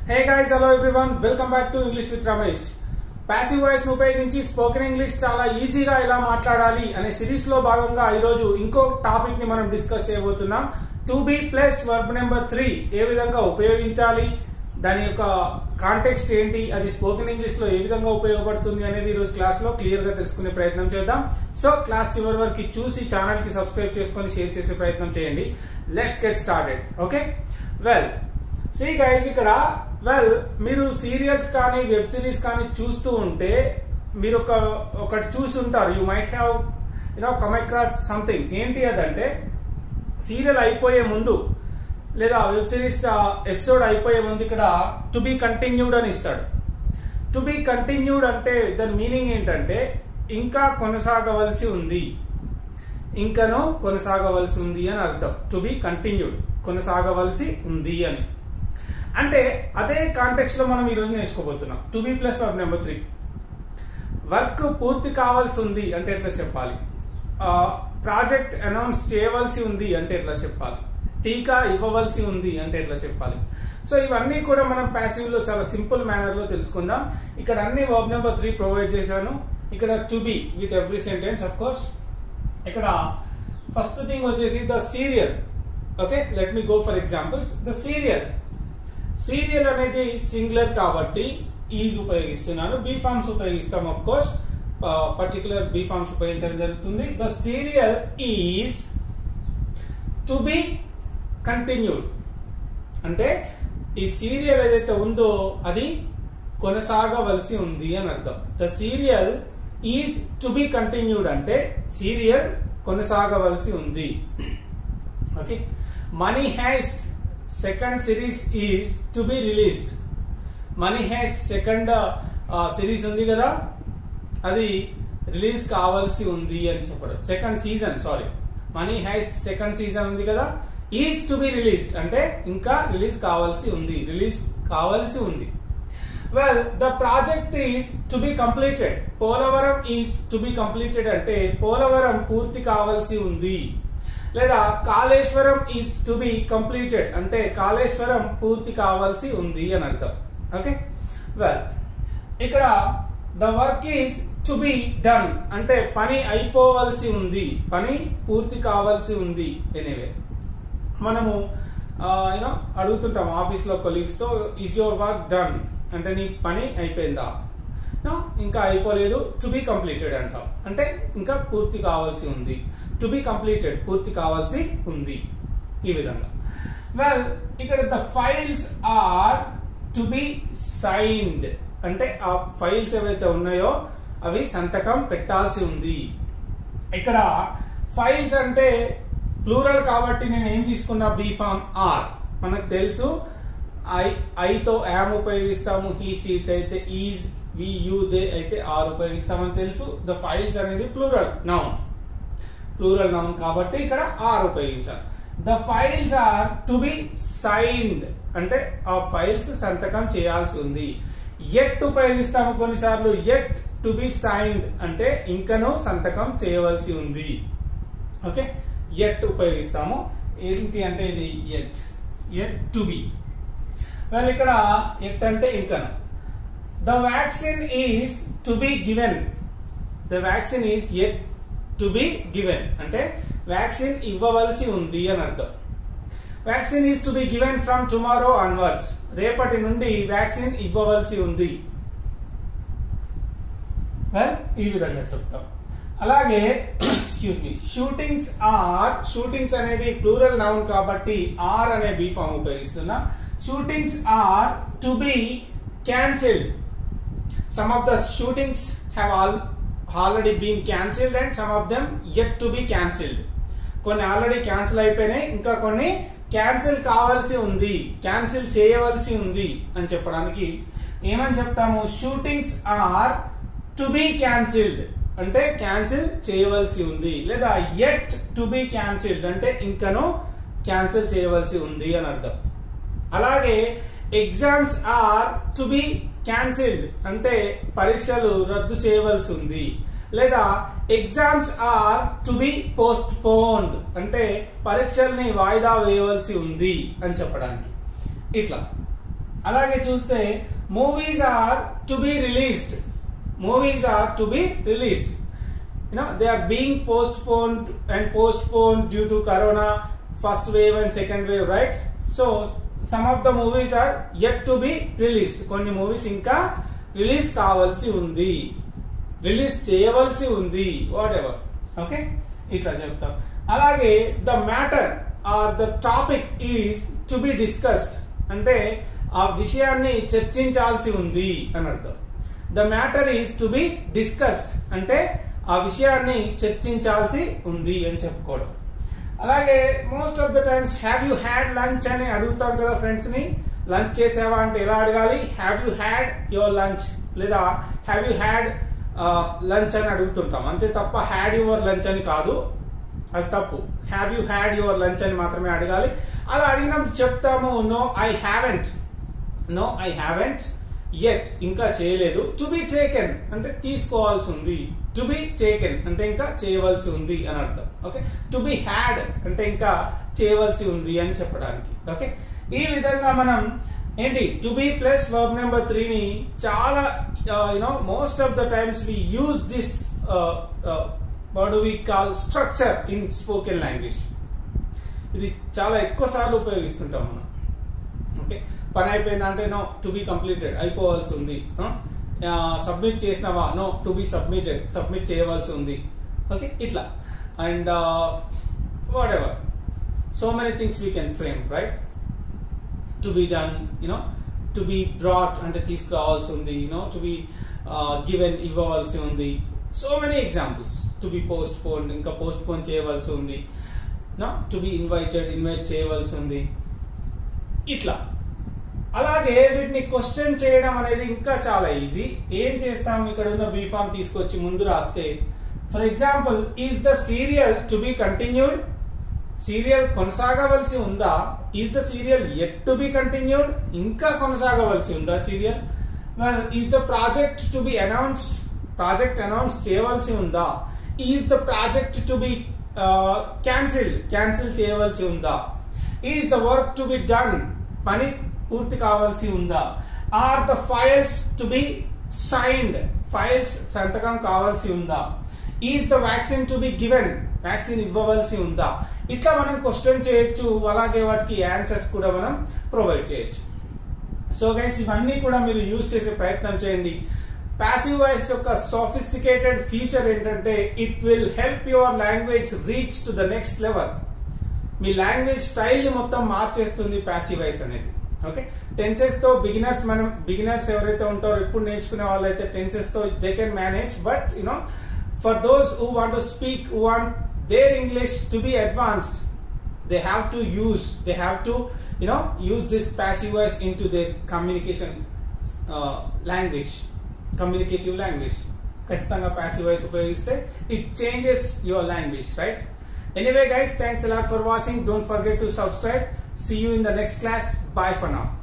hey guys hello everyone welcome back to English with Ramesh passive voice ను ఉపయోగించి spoken English చాలా ఈజీగా ఎలా మాట్లాడాలి అనే సిరీస్ లో భాగంగా ఈ రోజు ఇంకో టాపిక్ ని మనం డిస్కస్ చేయబోతున్నాం to be plus verb number three ఏ విధంగా ఉపయోగించాలి దాని యొక్క కాంటెక్స్ట్ ఏంటి అది స్పోకెన్ ఇంగ్లీష్ లో ఏ విధంగా ఉపయోగపడుతుంది అనేది ఈ రోజు క్లాస్ లో క్లియర్ గా తెలుసుకునే ప్రయత్నం చేద్దాం సో క్లాస్ చివరి వరకు చూసి ఛానల్ కి సబ్స్క్రైబ్ చేసుకొని షేర్ చేసే ప్రయత్నం చేయండి let's get started okay well see guys ఇక్కడ వెల్ మీరు సీరియల్స్ కానీ వెబ్ సిరీస్ కానీ చూస్తూ ఉంటే మీరు ఒక ఒకటి చూసి ఉంటారు you might have you know come across something ఏంటి అదంటే సీరియల్ అయిపోయే ముందు లేదా వెబ్ సిరీస్ ఎపిసోడ్ అయిపోయే ముందు ఇక్కడ టు బి కంటిన్యూడ్ అని ఇస్తాడు టు బి కంటిన్యూడ్ అంటే దాని మీనింగ్ ఏంటంటే ఇంకా కొనసాగవలసి ఉంది ఇంకను కొనసాగవలసి ఉంది అని అర్థం టు బి కంటిన్యూడ్ కొనసాగవలసి ఉంది అని అంటే అదే కాంటెక్స్ట్ లో మనం ఈరోజు నేర్చుకోబోతున్నాం to be plus verb number three work పూర్తి కావాల్సి ఉంది అంటే ఎట్లా చెప్పాలి ప్రాజెక్ట్ అనౌన్స్ చేయవలసి ఉంది అంటే ఎట్లా చెప్పాలి టీకా ఇవ్వవలసి ఉంది అంటే ఎట్లా చెప్పాలి సో ఇవన్నీ కూడా మనం ప్యాసివ్ లో చాలా సింపుల్ మేనర్ లో తెలుసుకుందాం ఇక్కడ అన్ని వర్బ్ నెంబర్ త్రీ ప్రొవైడ్ చేశాను ఇక్కడ to be with every sentence of course ఇక్కడ ఫస్ట్ థింగ్ వచ్చేసి the serial okay let me go for examples the serial serial అనేది సింగులర్ కాబట్టి ఈజ్ ఉపయోగిస్తున్నాను బీ ఫార్మ్స్ ఉపయోగిస్తాం of course particular be forms ఉపయోగించడం జరుగుతుంది the serial is to be continued అంటే ఈ సీరియల్ ఏదైతే ఉందో అది కొనసాగవలసి ఉంది అని అర్థం the serial is to be continued అంటే సీరియల్ కొనసాగవలసి ఉంది okay money heist second series is to be released money heist second series ఉంది కదా అది రిలీజ్ కావాల్సి ఉంది అని చెప్పడం second season sorry money heist second season ఉంది కదా ఈజ్ టు బి రిలీజ్డ్ అంటే ఇంకా రిలీజ్ కావాల్సి ఉంది రిలీజ్ కావాల్సి ఉంది well the project is to be completed Polavaram is to be completed అంటే పోలవరం పూర్తి కావాల్సి ఉంది లేదా Kaleshwaram is to be completed అంటే కాళేశ్వరం పూర్తి కావాల్సి ఉంది అని అర్థం ఓకే వెల్ ఇక్కడ the work is to be done అంటే పని అయిపోవలసి ఉంది పని పూర్తి కావాల్సి ఉంది ఎనీవే మనము యూనో అడుగుతుంటాం ఆఫీస్లో కొలీగ్స్ తో ఈజ్ యువర్ వర్క్ డన్ అంటే నీ పని అయిపోయిందా ఇంకా అయిపోలేదు టు బి కంప్లీటెడ్ అంటాం అంటే ఇంకా పూర్తి కావాల్సి ఉంది టు బి కంప్లీటెడ్ పూర్తి కావాల్సి ఉంది ఈ విధంగా వెల్ ఇక్కడ the files are to be signed అంటే ఆ ఫైల్స్ ఏవైతే ఉన్నాయో అవి సంతకం పెట్టాల్సి ఉంది ఇక్కడ ఫైల్స్ అంటే ప్లూరల్ కాబట్టి నేను ఏం తీసుకున్నా బీ ఫామ్ ఆర్ మనకు తెలుసు ఐ ఐతో యామ్ ఉపయోగిస్తాము హీ షీట్ అయితే ఈజ్ వి యూ దే అయితే ఆర్ ఉపయోగిస్తామని తెలుసు ద ఫైల్స్ అనేది ప్లూరల్ నౌన్ ప్లూరల్ నౌన్ కాబట్టి ఇక్కడ ఆర్ ఉపయోగించాలి the files are to be signed అంటే ఆ ఫైల్స్ సంతకం చేయాల్సి ఉంది ఎట్ ఉపయోగిస్తాము కొన్నిసార్లు ఎట్ టు బి సైన్డ్ అంటే ఇంకను సంతకం చేయవలసి ఉంది ఓకే ఎట్ ఉపయోగిస్తాము ఏంటి అంటే ఇది yet yet to be well ఇక్కడ ఎట్ అంటే ఇంకను the vaccine is to be given the vaccine is yet to be given అంటే వ్యాక్సిన్ ఇవ్వవలసి ఉంది అని అర్థం vaccine is to be given from tomorrow onwards రేపటి నుండి వ్యాక్సిన్ ఇవ్వవలసి ఉంది వెల్ ఈ విధంగా చెప్తాం అలాగే excuse me shootings are shootings అనేది ప్లూరల్ నౌన్ కాబట్టి ఆర్ అనే బీ ఫామ్ ఉపయోగిస్తున్నా shootings are to be cancelled some of the shootings have all already been cancelled and some of them yet to be cancelled కొన్ని already cancel అయిపోయినాయి ఇంకా కొన్ని cancel కావాల్సి ఉంది క్యాన్సిల్ చేయవలసి ఉంది అని చెప్పడానికి ఏమని చెప్తాము shootings are to be cancelled అంటే క్యాన్సిల్ చేయవలసి ఉంది లేదా ఎట్ టు బి క్యాన్సిల్డ్ అంటే ఇంకను క్యాన్సిల్ చేయవలసి ఉంది అని అర్థం అలాగే exams are to be cancelled అంటే పరీక్షలు రద్దు చేయవలసి ఉంది లేదా exams are to be postponed అంటే పరీక్షల్ని వాయిదా వేయవలసి ఉంది అని చెప్పడానికి ఇట్లా అలాగే చూస్తే movies are to be released movies are to be released you know they are being postponed and postponed due to corona first wave and second wave right so some of the movies are yet to be released కొన్ని movies ఇంకా release కావాల్సి ఉంది release చేయవలసి ఉంది what ever okay ఇట్లా చెప్తాం అలాగే the matter or the topic is to be discussed అంటే ఆ విషయాన్ని చర్చించాల్సి ఉంది అని అర్థం the matter is to be discussed అంటే ఆ విషయాన్ని చర్చించాల్సి ఉంది అని చెప్పుకోవడం అలాగే most of the times have you had lunch అని అడుగుతాం కదా ఫ్రెండ్స్ ని లంచ్ చేసావా అంటే ఎలా అడగాలి have you had your lunch లేదా హ్యావ్ యూ హ్యాడ్ లంచ్ అని అడుగుతుంటాం అంతే తప్ప హ్యాడ్ యువర్ లంచ్ అని కాదు అది తప్పు have you had your lunch అని మాత్రమే అడగాలి అలా అడిగినప్పుడు చెప్తాము no I haven't no I haven't yet ఇంకా చేయలేదు టు బి టేకెన్ అంటే తీసుకోవాల్సి ఉంది టు బి టేకెన్ అంటే ఇంకా చేయవలసి ఉంది అని అర్థం ఓకే టు బి హ్యాడ్ అంటే ఇంకా చేయవలసి ఉంది అని చెప్పడానికి ఓకే ఈ విధంగా మనం ఏంటి to be plus verb number త్రీని చాలా you know most of the times we use this what we call structure in spoken language ఇది చాలా ఎక్కువ సార్లు ఉపయోగిస్తుంటాం మనం ఓకే పని అయిపోయింది అంటే నో టు బి కంప్లీటెడ్ అయిపోవాల్సి ఉంది సబ్మిట్ చేసినావా no to be submitted submit చేయవలసి ఉంది ఓకే ఇట్లా and whatever so many things we can frame right to be done you know to be brought అంటే తీసుకురావాల్సి ఉంది యునో టు బి గివెన్ ఇవ్వవలసి ఉంది so many examples to be postponed ఇంకా postpone చేయవలసి ఉంది no to be invited invite చేయవలసి ఉంది ఇట్లా అలాగే వీటిని క్వశ్చన్ చేయడం అనేది ఇంకా చాలా ఈజీ ఏం చేస్తాం ఇక్కడ ఉన్న బీ ఫామ్ తీసుకొచ్చి ముందు రాస్తే for example is the serial to be continued serial కొనసాగవలసి ఉందా is the serial yet to be continued ఇంకా కొనసాగవలసి ఉందా serial is the project to be announced project announce చేయవలసి ఉందా is the project to be cancel cancel చేయవలసి ఉందా is the work to be done పని పూర్తి కావాల్సి ఉందా are the files to be signed files సంతకం కావాల్సి ఉందా is the vaccine to be given vaccine ఇవ్వవలసి ఉందా ఇట్లా మనం క్వశ్చన్ చేయొచ్చు అలాగే వాటికి ఆన్సర్స్ కూడా మనం ప్రొవైడ్ చేయొచ్చు సో గైస్ ఇవన్నీ కూడా మీరు యూజ్ చేసే ప్రయత్నం చేయండి ప్యాసివ్ వాయిస్ యొక్క సోఫిస్టికేటెడ్ ఫీచర్ ఏంటంటే it will help your language reach to the next level మీ లాంగ్వేజ్ స్టైల్ ని మొత్తం మార్చేస్తుంది ప్యాసివ్ వాయిస్ అనేది ఓకే టెన్సెస్ తో బిగినర్స్ మనం బిగినర్స్ ఎవరైతే ఉంటారో ఎప్పుడు నేర్చుకునే వాళ్ళైతే టెన్సెస్ తో they can manage but you know for those who want to speak who want their English to be advanced they have to use they have to you know use this passive voice into their communication uh, language communicative language ఖచ్చితంగా passive voice ఉపయోగిస్తే it changes your language right anyway guys thanks a lot for watching don't forget to subscribe see you in the next class bye for now